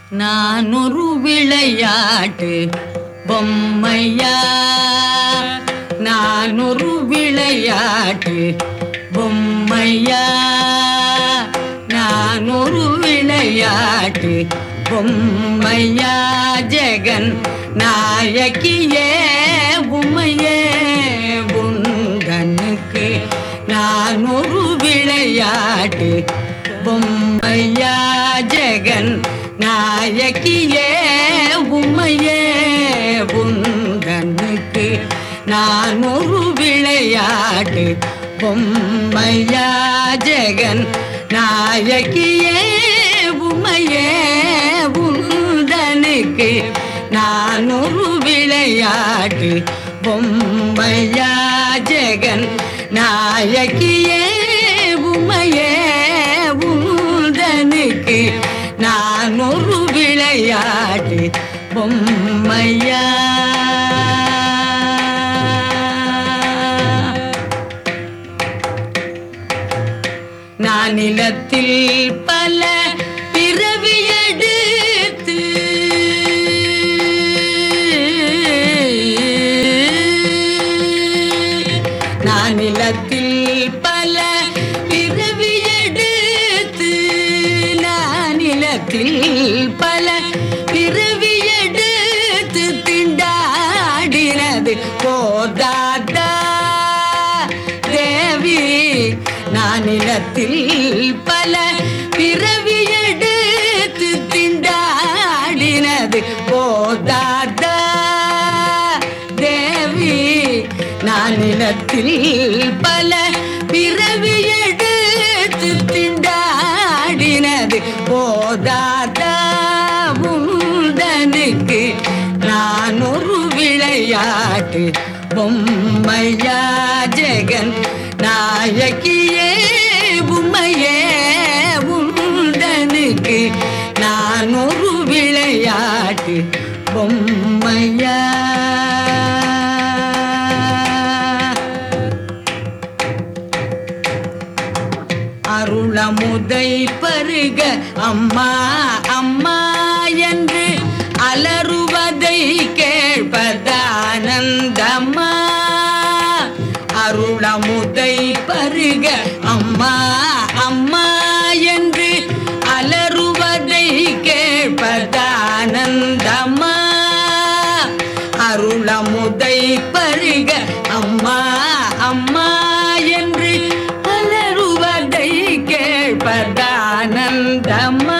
நான் ஒரு விளையாட்டு பொம்மையா நான் ஒரு விளையாட்டு பொம்மையா நான் ஒரு விளையாட்டு பொம்மையா ஜெகன் நாயகியே உமையே உந்தனுக்கு நான் ஒரு விளையாட்டு பொம்மையா ஜெகன் நாயகியே உமையே உந்தனுக்கு நான் ஒரு விளையாட்டு பொம்மையா ஜெகன் நாயகியே உமையே உந்தனுக்கு நான் ஒரு விளையாட்டு பொம்மையா ஜெகன் நாயகியே உமையே உந்தனுக்கு நான் ஒரு விளையாட்டு பொம்மையா நான் நிலத்தில் பல பிறவி எடுத்து நான் நிலத்தில் பல பிறவி எடுத்து நான் நிலத்தில் பல பிறவி எடுத்து திண்டாடினது போதாதா தேவி நான் நிலத்தில் பல பிறவி எடுத்து திண்டாடினது போதாதா தேவி நான் நிலத்தில் பல பிறவி எடுத்து திண்டாடினது போதாதா உந்தனுக்கு நான் ஒரு விளையாட்டு பொம்மையா ஜெகன் நாயகியே உமையே உந்தனுக்கு நான் ஒரு விளையாட்டு பொம்மையா அருளமுதை பருக அம்மா அம்மா என்று அலறுவதை கேட்பதானந்தம்மா அருளமுதை பருக அம்மா அம்மா என்று அலறுவதை கேட்பதானந்தம்மா அருளமுதை பருக அம்மா அம்மா என்று அலறுவதை கேட்பதானந்தம்மா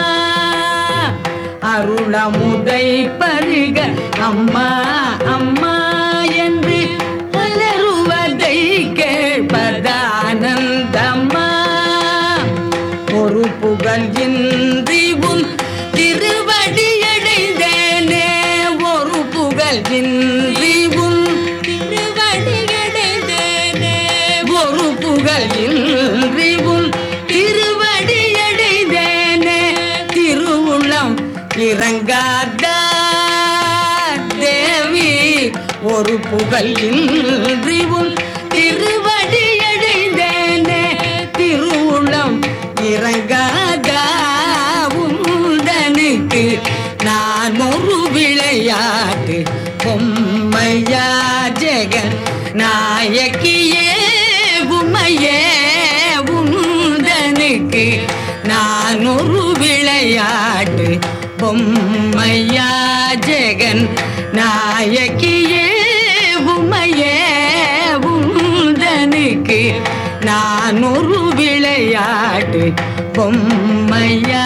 அருளமுதை பருக அம்மா அம்மா என்று அலறுவதை கேட்பதானந்தம்மா ஒரு புகழ் இன்றி உன் திருவடியடைந்தேனே ஒரு புகழ் இன்றி உன் திருவடியடைந்தேனே ஒரு புகழ் இன்றி உன் திருவடியடைந்தேனே திருவுள்ளம் இறங்காதா தேவி ஒரு புகழ் இன்றி உன் திருவடியடைந்தேனே திருவுளம் இறங்காதா உந்தனுக்கு நான் ஒரு விளையாட்டு பொம்மையா ஜெகன் நாயகியே உமையே உந்தனுக்கு நான் ஒரு விளையாட்டு பொம்மையா ஜெகன் நாயகியே உமையே உந்தனுக்கு நான் ஒரு விளையாட்டு பொம்மையா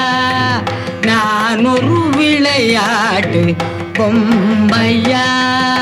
நான் ஒரு விளையாட்டு பொம்மையா